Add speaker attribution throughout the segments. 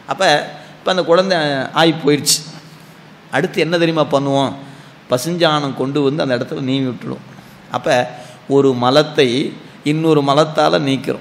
Speaker 1: அப்போ இப்போ அந்த குழந்தை ஆகி போயிடுச்சு அடுத்து என்ன தெரியுமா பண்ணுவோம் பசுஞ்சாணம் கொண்டு வந்து அந்த இடத்துல நீவி விட்டுடும் அப்போ ஒரு மலத்தை இன்னொரு மலத்தால் நீக்கிறோம்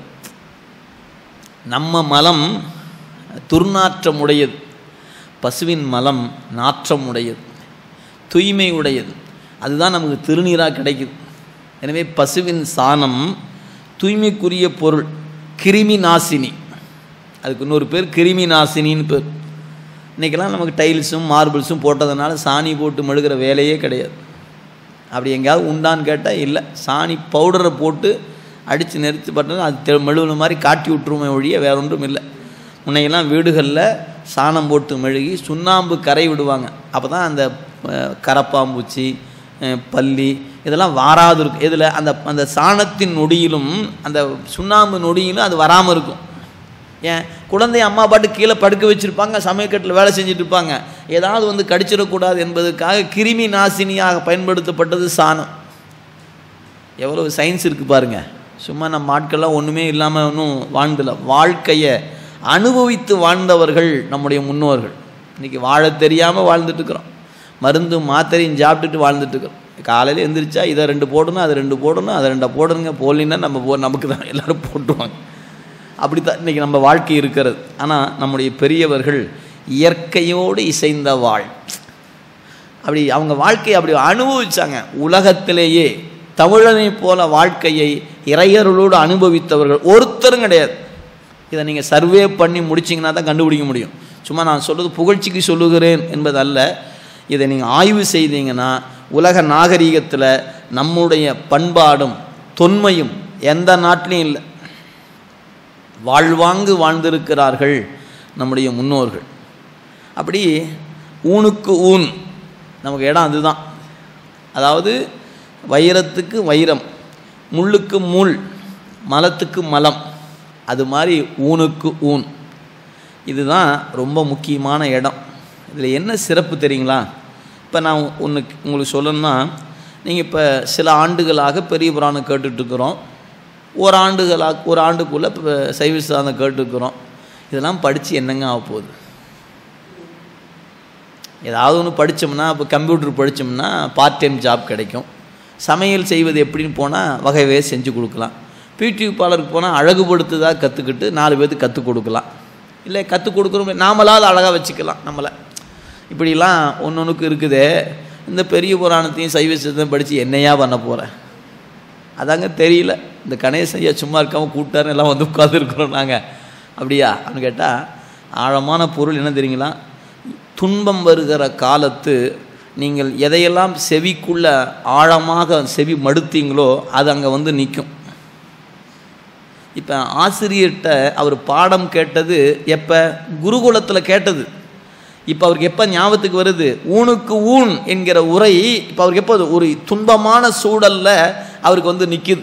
Speaker 1: நம்ம மலம் துர்நாற்றம் உடையது பசுவின் மலம் நாற்றம் உடையது தூய்மை உடையது அதுதான் நமக்கு திருநீராக கிடைக்குது எனவே பசுவின் சாணம் தூய்மைக்குரிய பொருள் கிருமி நாசினி அதுக்கு இன்னொரு பேர் கிருமி நாசினின்னு பேர் இன்றைக்கெல்லாம் நமக்கு டைல்ஸும் மார்பிள்ஸும் போட்டதுனால சாணி போட்டு மெழுகிற வேலையே கிடையாது அப்படி எங்கேயாவது உண்டான்னு கேட்டால் இல்லை சாணி பவுடரை போட்டு அடித்து நிறுத்தி பட்டது அது தெ- மெழுகுன மாதிரி காட்டி விட்டுருமே ஒழிய வேற ஒன்றும் இல்லை முன்னையெல்லாம் வீடுகளில் சாணம் போட்டு மெழுகி சுண்ணாம்பு கரை விடுவாங்க அப்போ தான் அந்த அஹ், கரப்பாம்பூச்சி அஹ், பல்லி இதெல்லாம் வாராது இருக்கும் இதில் அந்த அந்த சாணத்தின் நொடியிலும் அந்த சுண்ணாம்பு நொடியிலும் அது வராமல் இருக்கும் ஏன் குழந்தைய அம்மா பாட்டு கீழே படுக்க வச்சுருப்பாங்க சமயக்கட்டில் வேலை செஞ்சுட்டு இருப்பாங்க ஏதாவது வந்து கடிச்சிடக்கூடாது என்பதற்காக கிருமி நாசினியாக பயன்படுத்தப்பட்டது சாணம் எவ்வளவு சயின்ஸ் இருக்குது பாருங்க சும்மா நம்ம ஆட்கள்லாம் ஒன்றுமே இல்லாமல் ஒன்றும் வாழ்ந்தல வாழ்க்கையை அனுபவித்து வாழ்ந்தவர்கள் நம்முடைய முன்னோர்கள் இன்றைக்கி வாழ தெரியாமல் வாழ்ந்துட்டு இருக்கிறோம் மருந்து மாத்திரையும் சாப்பிட்டுட்டு வாழ்ந்துட்டு இருக்கிறோம் காலையில் எந்திரிச்சா இதை ரெண்டு போடணும் அதை ரெண்டு போடணும் அதை ரெண்டை போடணுங்க போடலின்னா நம்ம போ நமக்கு தான் எல்லோரும் போட்டுருவாங்க அப்படி தான் இன்றைக்கி நம்ம வாழ்க்கை இருக்கிறது ஆனால் நம்முடைய பெரியவர்கள் இயற்கையோடு இசைந்த வாழ் அப்படி அவங்க வாழ்க்கையை அப்படி அனுபவிச்சாங்க உலகத்திலேயே தமிழனை போல வாழ்க்கையை இறையர்களோடு அனுபவித்தவர்கள் ஒருத்தரும் கிடையாது இதை நீங்கள் சர்வே பண்ணி முடிச்சிங்கன்னா தான் கண்டுபிடிக்க முடியும் சும்மா நான் சொல்கிறது புகழ்ச்சிக்கு சொல்லுகிறேன் என்பதல்ல இதை நீங்கள் ஆய்வு செய்தீங்கன்னா உலக நாகரீகத்தில் நம்முடைய பண்பாடும் தொன்மையும் எந்த நாட்டிலையும் இல்லை வாழ்வாங்கு வாழ்ந்திருக்கிறார்கள் நம்முடைய முன்னோர்கள் அப்படி ஊனுக்கு ஊன் நமக்கு இடம் அதுதான் அதாவது வைரத்துக்கு வைரம் முள்ளுக்கு முள் மலத்துக்கு மலம் அது மாதிரி ஊனுக்கு ஊன் இதுதான் ரொம்ப முக்கியமான இடம் இதில் என்ன சிறப்பு தெரியுங்களா இப்போ நான் ஒன்று உங்களுக்கு சொல்லணும்னா நீங்கள் இப்போ சில ஆண்டுகளாக பெரிய புராணம் கேட்டுட்ருக்குறோம் ஒரு ஆண்டுகளாக ஒரு ஆண்டுக்குள்ளே இப்போ சைவ சித்தாந்தம் கேட்டுருக்குறோம் இதெல்லாம் படித்து என்னங்க ஆக போகுது ஏதாவது ஒன்று படித்தோம்னா இப்போ கம்ப்யூட்டர் படித்தோம்னா பார்ட் டைம் ஜாப் கிடைக்கும் சமையல் செய்வது எப்படின்னு போனால் வகை வகை செஞ்சு கொடுக்கலாம் பியூட்டி பார்லருக்கு போனால் அழகுபடுத்துதாக கற்றுக்கிட்டு நாலு பேர்த்துக்கு கற்றுக் கொடுக்கலாம் இல்லை கற்றுக் கொடுக்குறோம் நாமளாவது அழகாக வச்சுக்கலாம் நம்மளை இப்படிலாம் ஒன்று ஒன்றுக்கு இருக்குதே இந்த பெரிய புராணத்தையும் சைவ சித்தம் படித்து என்னையா பண்ண போகிறேன் அதாங்க தெரியல இந்த கணேசன் ஐயா சும்மா இருக்காமல் கூப்பிட்டாரு எல்லாம் வந்து உட்காந்துருக்குறோம் நாங்கள் அப்படியா அப்படின்னு கேட்டால் ஆழமான பொருள் என்ன தெரியுங்களா துன்பம் வருகிற காலத்து நீங்கள் எதையெல்லாம் செவிக்குள்ள ஆழமாக செவி மடுத்தீங்களோ அது அங்கே வந்து நிற்கும் இப்போ ஆசிரியர்கிட்ட அவர் பாடம் கேட்டது எப்போ குருகுலத்தில் கேட்டது இப்போ அவருக்கு எப்போ ஞாபகத்துக்கு வருது ஊனுக்கு ஊன் என்கிற உரை இப்போ அவருக்கு எப்போ அது ஒரு துன்பமான சூழல்ல அவருக்கு வந்து நிற்குது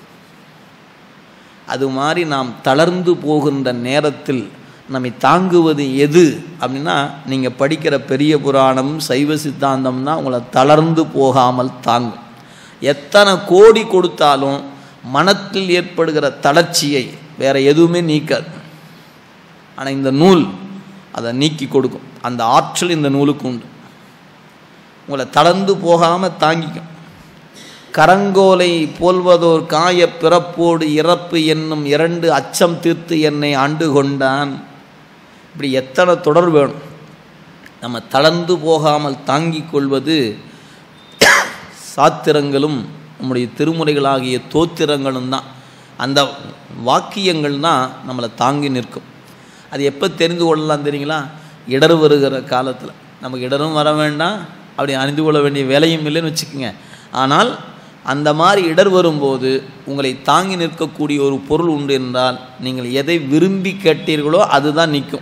Speaker 1: அது மாதிரி நாம் தளர்ந்து போகின்ற நேரத்தில் நம்மை தாங்குவது எது அப்படின்னா நீங்கள் படிக்கிற பெரிய புராணம் சைவ சித்தாந்தம் தான் உங்களை தளர்ந்து போகாமல் தாங்கும் எத்தனை கோடி கொடுத்தாலும் மனத்தில் ஏற்படுகிற தளர்ச்சியை வேற எதுவுமே நீக்காது ஆனால் இந்த நூல் அதை நீக்கி கொடுக்கும் அந்த ஆற்றல் இந்த நூலுக்கு உண்டு உங்களை தளர்ந்து போகாமல் தாங்கிக்கும் கரங்கோலை போல்வதோர் காய பிறப்போடு இறப்பு என்னும் இரண்டு அச்சம் தீர்த்து என்னை ஆண்டு கொண்டான் இப்படி எத்தனை தொடர் வேணும் நம்ம தளர்ந்து போகாமல் தாங்கிக் கொள்வது சாத்திரங்களும் நம்முடைய திருமுறைகளாகிய தோத்திரங்களும் தான் அந்த வாக்கியங்கள் தான் நம்மளை தாங்கி நிற்கும் அது எப்போ தெரிந்து கொள்ளலாம் தெரியுங்களா இடர் வருகிற காலத்தில் நமக்கு இடரும் வர வேண்டாம் அப்படி அறிந்து கொள்ள வேண்டிய வேலையும் இல்லைன்னு வச்சுக்கோங்க ஆனால் அந்த மாதிரி இடர் வரும்போது உங்களை தாங்கி நிற்கக்கூடிய ஒரு பொருள் உண்டு என்றால் நீங்கள் எதை விரும்பி கேட்டீர்களோ அதுதான் நிற்கும்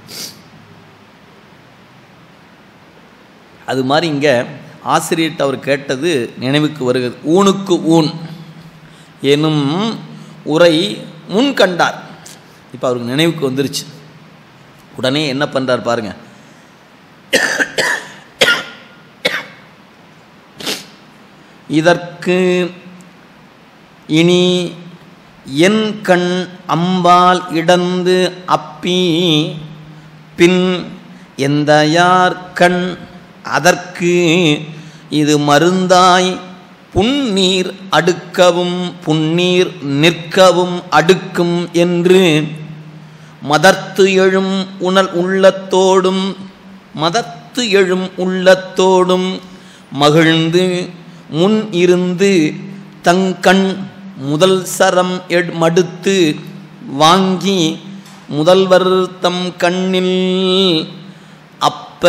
Speaker 1: அது மாதிரி இங்கே ஆசிரியர்கிட்ட அவர் கேட்டது நினைவுக்கு வருகிறது ஊனுக்கு ஊன் எனும் உரை முன் கண்டார் இப்போ அவருக்கு நினைவுக்கு வந்துருச்சு உடனே என்ன பண்ணுறார் பாருங்க இதற்கு இனி என் கண் அம்பால் இடந்து அப்பி பின் எந்த யார் கண் அதற்கு இது மருந்தாய் புன்னீர் அடுக்கவும் புன்னீர் நிற்கவும் அடுக்கும் என்று மதர்த்து எழும் உணல் உள்ளத்தோடும் மதர்த்து எழும் உள்ளத்தோடும் மகிழ்ந்து முன் இருந்து தங்கண் முதல் சரம் எட் மடுத்து வாங்கி முதல்வர் தம் கண்ணில் அப்ப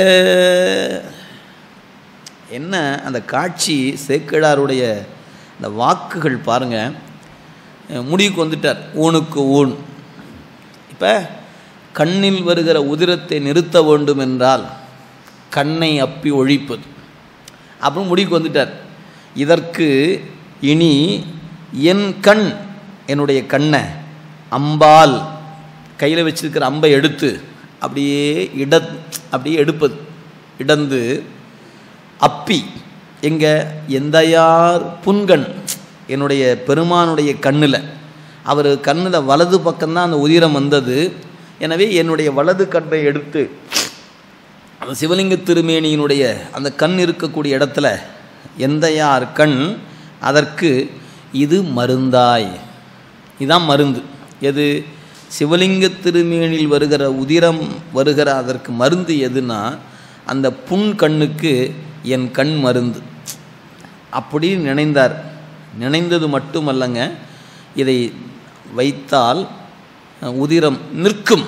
Speaker 1: என்ன அந்த காட்சி சேக்கிழாருடைய அந்த வாக்குகள் பாருங்க அஹ் முடிவுக்கு வந்துட்டார் ஊனுக்கு ஊன் இப்போ கண்ணில் வருகிற உதிரத்தை நிறுத்த வேண்டும் என்றால் கண்ணை அப்பி ஒழிப்பது அப்புறம் முடிவுக்கு வந்துட்டார் இதற்கு இனி என் கண் என்னுடைய கண்ணை அம்பால் கையில் வச்சிருக்கிற அம்பை எடுத்து அப்படியே இட அப்படியே எடுப்பது இடந்து அப்பி எங்க எந்தையார் புன்கண் என்னுடைய பெருமானுடைய கண்ணில் அவர் கண்ணில் வலது பக்கம்தான் அந்த உதிரம் வந்தது எனவே என்னுடைய வலது கண்ணை எடுத்து அந்த சிவலிங்க திருமேனியினுடைய அந்த கண் இருக்கக்கூடிய இடத்துல எந்தையார் கண் அதற்கு இது மருந்தாய் இதான் மருந்து எது சிவலிங்க திருமேனில் வருகிற உதிரம் வருகிற அதற்கு மருந்து எதுனா அந்த புண் கண்ணுக்கு என் கண் மருந்து அப்படி நினைந்தார் நினைந்தது மட்டுமல்லங்க இதை வைத்தால் அஹ், உதிரம் நிற்கும்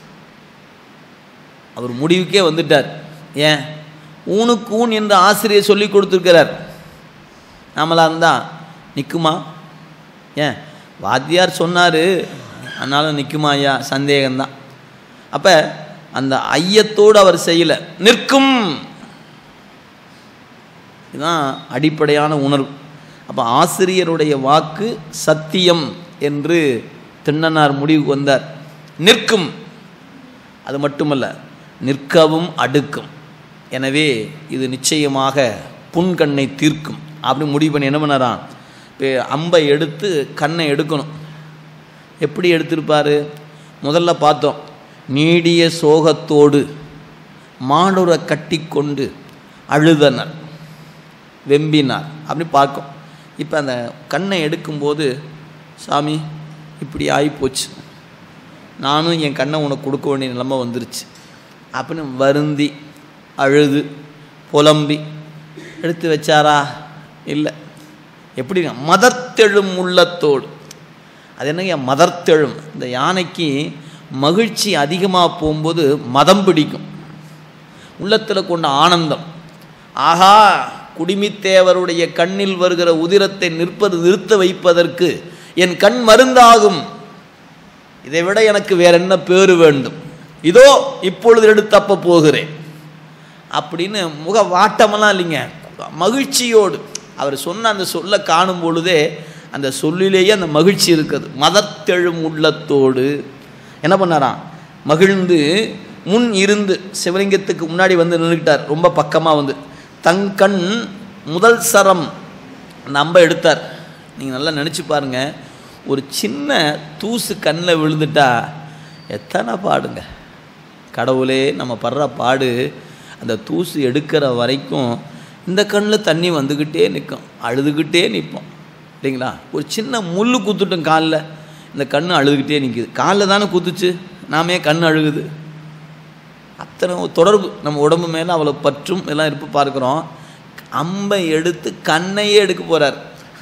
Speaker 1: அவர் முடிவுக்கே வந்துட்டார் ஏன் ஊனுக்கு ஊன் என்று ஆசிரியர் சொல்லி கொடுத்துருக்கிறார் நாமளா இருந்தா நிற்குமா ஏன் வாத்தியார் சொன்னார் அதனால் நிற்குமா ஐயா சந்தேகம்தான் அப்போ அந்த ஐயத்தோடு அவர் செய்யலை நிற்கும் இதுதான் அடிப்படையான உணர்வு அப்போ ஆசிரியருடைய வாக்கு சத்தியம் என்று திண்ணனார் முடிவுக்கு வந்தார் நிற்கும் அது மட்டுமல்ல நிற்கவும் அடுக்கும் எனவே இது நிச்சயமாக புண்கண்ணை தீர்க்கும் அப்படி முடிவு பண்ணி என்ன பண்ணாராம் இப்போ அம்பை எடுத்து கண்ணை எடுக்கணும் எப்படி எடுத்திருப்பாரு முதல்ல பார்த்தோம் நீடிய சோகத்தோடு மாடுரை கட்டிக்கொண்டு அழுதனர் வெம்பினார் அப்படி பார்க்கும் இப்போ அந்த கண்ணை எடுக்கும்போது சாமி இப்படி ஆகிப்போச்சு நானும் என் கண்ணை உனக்கு கொடுக்க வேண்டிய நிலைமை வந்துருச்சு அப்படின்னு வருந்தி அழுது புலம்பி எடுத்து வச்சாரா இல்லை எப்படி மதர்த்தெழும் உள்ளத்தோடு அது என்னங்க மதர்த்தெழும் இந்த யானைக்கு மகிழ்ச்சி அதிகமாக போகும்போது மதம் பிடிக்கும் உள்ளத்தில் கொண்ட ஆனந்தம் ஆஹா குடிமித்தேவருடைய கண்ணில் வருகிற உதிரத்தை நிற்பது நிறுத்த வைப்பதற்கு என் கண் மருந்தாகும் இதை விட எனக்கு வேற என்ன பேறு வேண்டும் இதோ இப்பொழுது எடுத்தப்ப போகிறேன் அப்படின்னு முக வாட்டமெல்லாம் இல்லைங்க மகிழ்ச்சியோடு அவர் சொன்ன அந்த சொல்லை காணும் பொழுதே அந்த சொல்லிலேயே அந்த மகிழ்ச்சி இருக்குது மதத்தெழும் உள்ளத்தோடு என்ன பண்ணாராம் மகிழ்ந்து முன் இருந்து சிவலிங்கத்துக்கு முன்னாடி வந்து நின்றுக்கிட்டார் ரொம்ப பக்கமாக வந்து தங்கண் முதல் சரம் நம்ப எடுத்தார் நீங்கள் நல்லா நினச்சி பாருங்க ஒரு சின்ன தூசு கண்ணில் விழுந்துட்டா எத்தனை பாடுங்க கடவுளே நம்ம படுற பாடு அந்த தூசு எடுக்கிற வரைக்கும் இந்த கண்ணில் தண்ணி வந்துக்கிட்டே நிற்கும் அழுதுகிட்டே நிற்போம் இல்லைங்களா ஒரு சின்ன முள் குத்துட்டும் காலில் இந்த கண் அழுதுகிட்டே நிற்குது காலில் தானே குத்துச்சு நாமே கண் அழுகுது அத்தனை ஒரு தொடர்பு நம்ம உடம்பு மேலே அவ்வளோ பற்றும் எல்லாம் இருப்பு பார்க்குறோம் அம்பை எடுத்து கண்ணையே எடுக்க போகிறார்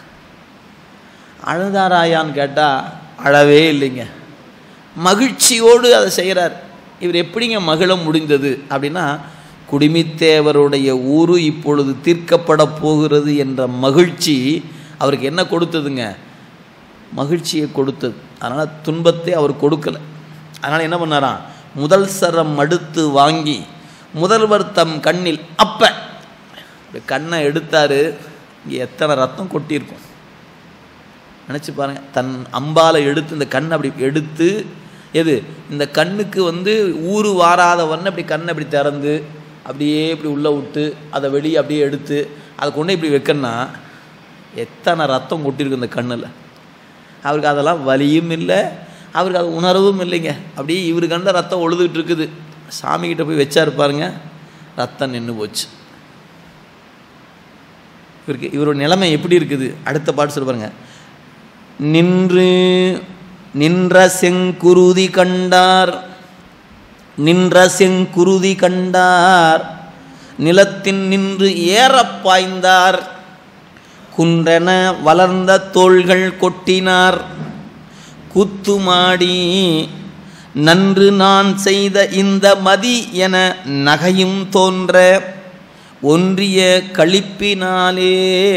Speaker 1: அழுதாராயான்னு கேட்டால் அழவே இல்லைங்க மகிழ்ச்சியோடு அதை செய்கிறார் இவர் எப்படிங்க மகிழ முடிந்தது அப்படின்னா குடிமித்தேவருடைய ஊரு இப்பொழுது தீர்க்கப்பட போகிறது என்ற மகிழ்ச்சி அவருக்கு என்ன கொடுத்ததுங்க மகிழ்ச்சியை கொடுத்தது அதனால் துன்பத்தை அவர் கொடுக்கல அதனால் என்ன பண்ணாராம் முதல் சரம் மடுத்து வாங்கி முதல்வர் தம் கண்ணில் அப்ப இப்படி கண்ணை எடுத்தாரு இங்கே எத்தனை ரத்தம் கொட்டியிருக்கும் நினச்சி பாருங்க தன் அம்பால எடுத்து இந்த கண்ணை அப்படி எடுத்து எது இந்த கண்ணுக்கு வந்து ஊறு வாராதவன்னு அப்படி கண்ணை அப்படி திறந்து அப்படியே இப்படி உள்ளே விட்டு அதை வெளியே அப்படியே எடுத்து அதை கொண்டு இப்படி வைக்கணும்னா எத்தனை ரத்தம் கொட்டியிருக்கு இந்த கண்ணில் அவருக்கு அதெல்லாம் வலியும் இல்லை அவருக்கு அது உணர்வும் இல்லைங்க அப்படியே இவரு கண்ட ரத்தம் ஒழுதுகிட்டு இருக்குது சாமிக்கிட்ட போய் வச்சாரு பாருங்க ரத்தம் நின்று போச்சு இவருக்கு இவரோட நிலைமை எப்படி இருக்குது அடுத்த பாட்டு சொல்ல பாருங்க நின்று நின்ற செங்குருதி கண்டார் நின்ற செங்குருதி கண்டார் நிலத்தின் நின்று ஏறப் பாய்ந்தார் குன்றென வளர்ந்த தோள்கள் கொட்டினார் குத்துமாடி நன்று நான் செய்த இந்த மதி என நகையும் தோன்ற ஒன்றிய களிப்பினாலே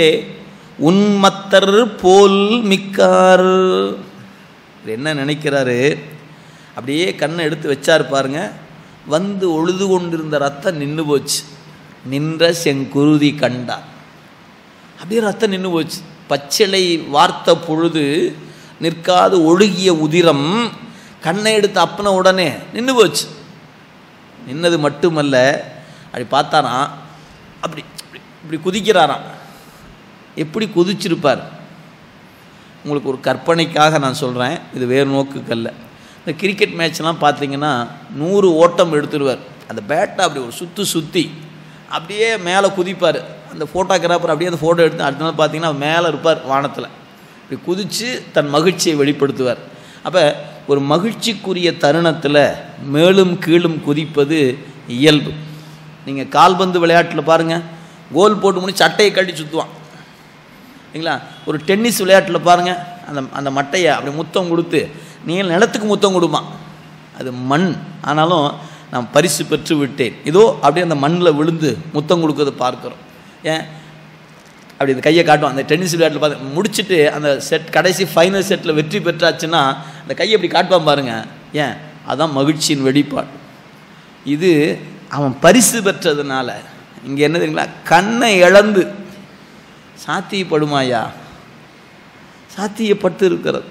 Speaker 1: உன்மத்தர் போல் மிக்கார் இவர் என்ன நினைக்கிறாரு அப்படியே கண்ணை எடுத்து வச்சார் பாருங்க வந்து ஒழுது கொண்டிருந்த ரத்தம் நின்று போச்சு நின்ற செங்குருதி கண்டார் அப்படியே ரத்தம் நின்று போச்சு பச்சிலை வார்த்த பொழுது நிற்காது ஒழுகிய உதிரம் கண்ணை எடுத்து அப்பின உடனே நின்று போச்சு நின்னது மட்டுமல்ல அப்படி பார்த்தாராம் அப்படி இப்படி இப்படி குதிக்கிறாராம் எப்படி குதிச்சிருப்பார் உங்களுக்கு ஒரு கற்பனைக்காக நான் சொல்கிறேன் இது வேறு நோக்குக்கல்ல இந்த கிரிக்கெட் மேட்ச்லாம் பார்த்தீங்கன்னா நூறு ஓட்டம் எடுத்துருவார் அந்த பேட்டை அப்படி ஒரு சுற்றி சுற்றி அப்படியே மேலே குதிப்பார் அந்த ஃபோட்டோகிராஃபர் அப்படியே அந்த ஃபோட்டோ எடுத்து அடுத்த நாள் பார்த்தீங்கன்னா மேலே இருப்பார் வானத்தில் இப்படி குதித்து தன் மகிழ்ச்சியை வெளிப்படுத்துவார் அப்போ ஒரு மகிழ்ச்சிக்குரிய தருணத்தில் மேலும் கீழும் குதிப்பது இயல்பு நீங்கள் கால்பந்து விளையாட்டில் பாருங்கள் கோல் போட்டு முடிச்சு சட்டையை கழட்டி சுற்றுவான் சரிங்களா ஒரு டென்னிஸ் விளையாட்டில் பாருங்கள் அந்த அந்த மட்டையை அப்படி முத்தம் கொடுத்து நீங்கள் நிலத்துக்கு முத்தம் கொடுப்பான் அது மண் ஆனாலும் நான் பரிசு பெற்று விட்டேன் இதோ அப்படியே அந்த மண்ணில் விழுந்து முத்தம் கொடுக்கறத பார்க்குறோம் ஏன் அப்படி இந்த கையை காட்டுவான் அந்த டென்னிஸ் விளையாட்டில் பார்த்து முடிச்சுட்டு அந்த செட் கடைசி ஃபைனல் செட்டில் வெற்றி பெற்றாச்சுன்னா அந்த கையை அப்படி காட்டுவான் பாருங்க ஏன் அதான் மகிழ்ச்சியின் வெளிப்பாடு இது அவன் பரிசு பெற்றதுனால இங்கே என்ன தெரியுங்களா கண்ணை இழந்து சாத்தியப்படுமாயா சாத்தியப்பட்டு இருக்கிறது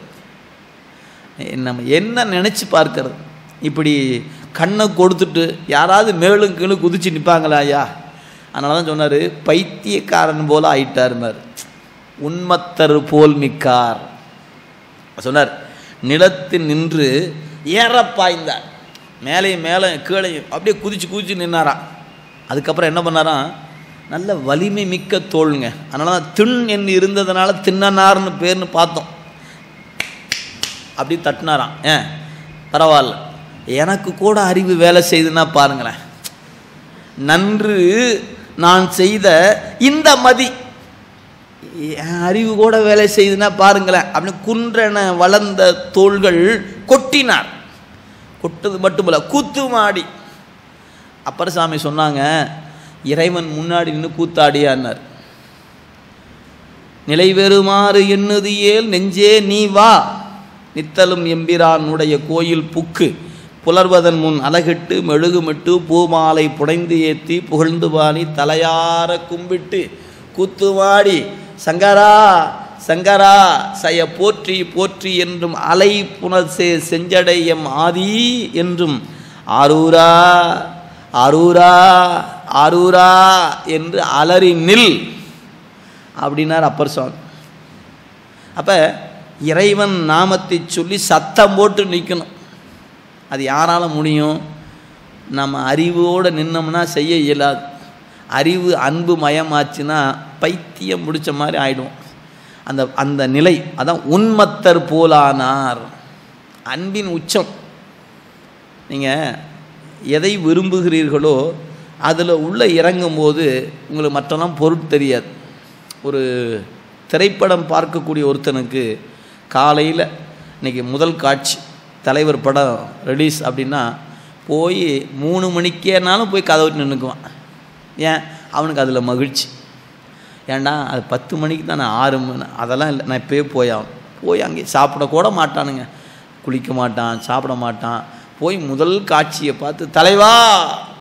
Speaker 1: நம்ம என்ன நினச்சி பார்க்கறது இப்படி கண்ணை கொடுத்துட்டு யாராவது மேலும் கீழும் குதிச்சு நிற்பாங்களா ஐயா அதனால தான் சொன்னார் பைத்தியக்காரன் போல ஆயிட்டாருனார் உண்மத்தர் போல் மிக்கார் சொன்னார் நிலத்தில் நின்று ஏற பாய்ந்தார் மேலேயும் மேலே கீழையும் அப்படியே குதிச்சு குதிச்சு நின்னாராம் அதுக்கப்புறம் என்ன பண்ணாராம் நல்ல வலிமை மிக்க தோளுங்க அதனால தான் திண் என்று இருந்ததுனால தின்னனார்னு பேர்னு பார்த்தோம் அப்படி தட்டினாராம் ஏன் பரவாயில்ல எனக்கு கூட அறிவு வேலை செய்துன்னா பாருங்களேன் நன்று நான் செய்த இந்த மதி என் அறிவு கூட வேலை செய்துன்னா பாருங்களேன் அப்படின்னு குன்றென வளர்ந்த தோள்கள் கொட்டினார் கொட்டது மட்டுமல்ல கூத்து மாடி அப்பரசாமி சொன்னாங்க இறைவன் முன்னாடி நின்று கூத்தாடியான்னார் நிலைவெறுமாறு எண்ணுது ஏல் நெஞ்சே நீ வா நித்தலும் எம்பிரானுடைய கோயில் புக்கு புலர்வதன் முன் அலகிட்டு மெழுகுமிட்டு பூமாலை புடைந்து ஏத்தி புகழ்ந்து பாணி தலையார கும்பிட்டு கூத்துவாடி சங்கரா சங்கரா சய போற்றி போற்றி என்றும் அலை புனர்சே செஞ்சடையம் ஆதி என்றும் ஆரூரா ஆரூரா ஆரூரா என்று அலறி நில் அப்படின்னார் அப்பர் சுவாமி அப்போ இறைவன் நாமத்தை சொல்லி சத்தம் போட்டு நிற்கணும் அது யாரால முடியும் நம்ம அறிவோடு நின்னோம்னா செய்ய இயலாது அறிவு அன்பு மயமாச்சுன்னா பைத்தியம் முடிச்ச மாதிரி ஆயிடும் அந்த அந்த நிலை அதான் உன்மத்தர் போலானார் அன்பின் உச்சம் நீங்கள் எதை விரும்புகிறீர்களோ அதில் உள்ள இறங்கும்போது உங்களுக்கு மற்றெல்லாம் பொருட் தெரியாது ஒரு திரைப்படம் பார்க்கக்கூடிய ஒருத்தனுக்கு காலையில் இன்றைக்கி முதல் காட்சி தலைவர் படம் ரிலீஸ் அப்படின்னா போய் மூணு மணிக்கேனாலும் போய் கதவு நின்றுக்குவான் ஏன் அவனுக்கு அதில் மகிழ்ச்சி ஏன்டா அது பத்து மணிக்கு தான் நான் ஆறு மணி அதெல்லாம் இல்லை நான் இப்போயே போய் ஆகணும் போய் அங்கே சாப்பிட கூட மாட்டானுங்க குளிக்க மாட்டான் சாப்பிட மாட்டான் போய் முதல் காட்சியை பார்த்து தலைவா